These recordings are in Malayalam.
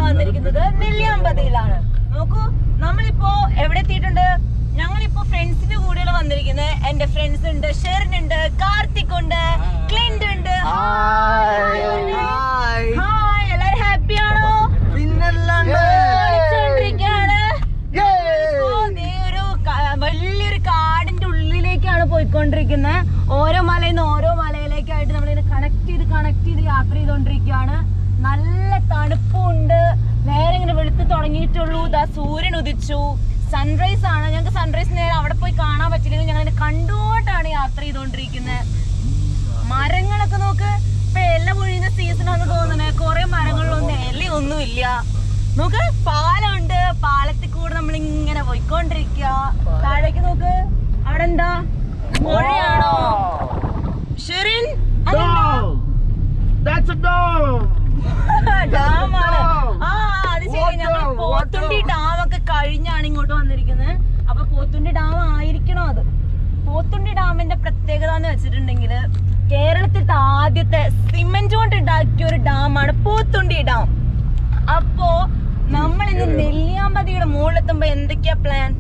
വന്നിരിക്കുന്നത് നെല്ലിയാമ്പതിയിലാണ് നോക്കൂ നമ്മളിപ്പോ എവിടെ എത്തിയിട്ടുണ്ട് ഞങ്ങളിപ്പോ ഫ്രണ്ട്സിന്റെ കൂടെയാണ് വന്നിരിക്കുന്നത് എന്റെ ഫ്രണ്ട്സ് ഉണ്ട് ഷെറിൻ ഉണ്ട് കാർത്തിക് ഉണ്ട് ക്ലിന്റ് ഉണ്ട് ഹായ് എല്ലാരും ഹാപ്പി ആണോ വിളിച്ചോണ്ടിരിക്കുകയാണ് ഇപ്പോ ദേ ഒരു ക- വലിയൊരു കാടിന്റെ ഉള്ളിലേക്കാണ് പോയിക്കൊണ്ടിരിക്കുന്നത് ഓരോ മലയിൽ നിന്ന് ഓരോ മലയിലേക്കായിട്ട് നമ്മളിങ്ങനെ കണക്ട് ചെയ്ത് കണക്ട് ചെയ്ത് യാത്ര ചെയ്തോണ്ടിരിക്കുകയാണ് നല്ല തണുപ്പുണ്ട് നേരെ ഇങ്ങനെ വെളുത്ത് തുടങ്ങിയിട്ടുള്ളൂ ദാ സൂര്യൻ ഉദിച്ചു സൺറൈസ് ആണ് ഞങ്ങൾക്ക് സൺറൈസ് നേരെ അവിടെ പോയി കാണാൻ പറ്റില്ലെങ്കിൽ ഞങ്ങൾ ഇങ്ങനെ കണ്ടുകൊണ്ടാണ് യാത്ര ചെയ്തോണ്ടിരിക്കുന്നത് മരങ്ങളൊക്കെ നോക്ക് ഇപ്പൊ ഇല പൊഴിയുന്ന സീസൺ ആണെന്ന് തോന്നണേ കൊറേ മരങ്ങളിലൊന്നും ഇലയൊന്നും ഇല്ല നോക്ക് പാലമുണ്ട് പാലത്തിൽ കൂടെ നമ്മൾ ഇങ്ങനെ പോയിക്കൊണ്ടിരിക്കുക താഴേക്ക് നോക്ക് അവിടെ എന്താ പുഴയാണോ ഷെറിൻ ഡാമാണ് ആ അത് ശരി ഞങ്ങൾ പോത്തുണ്ടി ഡാം ഒക്കെ കഴിഞ്ഞാണ് ഇങ്ങോട്ട് വന്നിരിക്കുന്നത് അപ്പൊ പോത്തുണ്ടി ഡാം ആയിരിക്കണോ അത് പോത്തുണ്ടി ഡാമിന്റെ പ്രത്യേകത എന്ന് വെച്ചിട്ടുണ്ടെങ്കിൽ കേരളത്തിലത്തെ ആദ്യത്തെ സിമെന്റ് കൊണ്ട് ഉണ്ടാക്കിയ ഒരു ഡാമാണ് പോത്തുണ്ടി ഡാം അപ്പോ നമ്മൾ ഇന്ന് നെല്ലിയാമ്പതിയുടെ മുകളിലെത്തുമ്പോ എന്തൊക്കെയാ പ്ലാൻ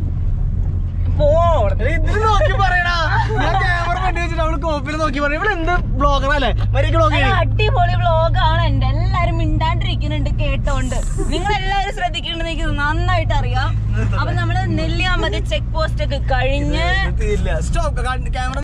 ഇതിന് നോക്കി പറയടാ ഞാൻ ക്യാമറ വണ്ടി വെച്ചിട്ട് അവള് കോപ്പിൽ നോക്കി പറയും ഇവിടെ എന്ത് ബ്ലോഗറല്ലേ മര്യാദ ബ്ലോഗ് നല്ല അടിപൊളി വ്ളോഗാണ് എന്റെ എല്ലാരും മിണ്ടാണ്ടിരിക്കുന്നുണ്ട് കേട്ടോണ്ട് നിങ്ങൾ എല്ലാരും ശ്രദ്ധിക്കുന്നുണ്ടെന്ന് എനിക്ക് നന്നായിട്ട് അറിയാം അപ്പൊ നമ്മള് നെല്ലിയാമ്പതി ചെക്ക് പോസ്റ്റ് ഒക്കെ കഴിഞ്ഞ് സ്റ്റോപ്പ് ക്യാമറ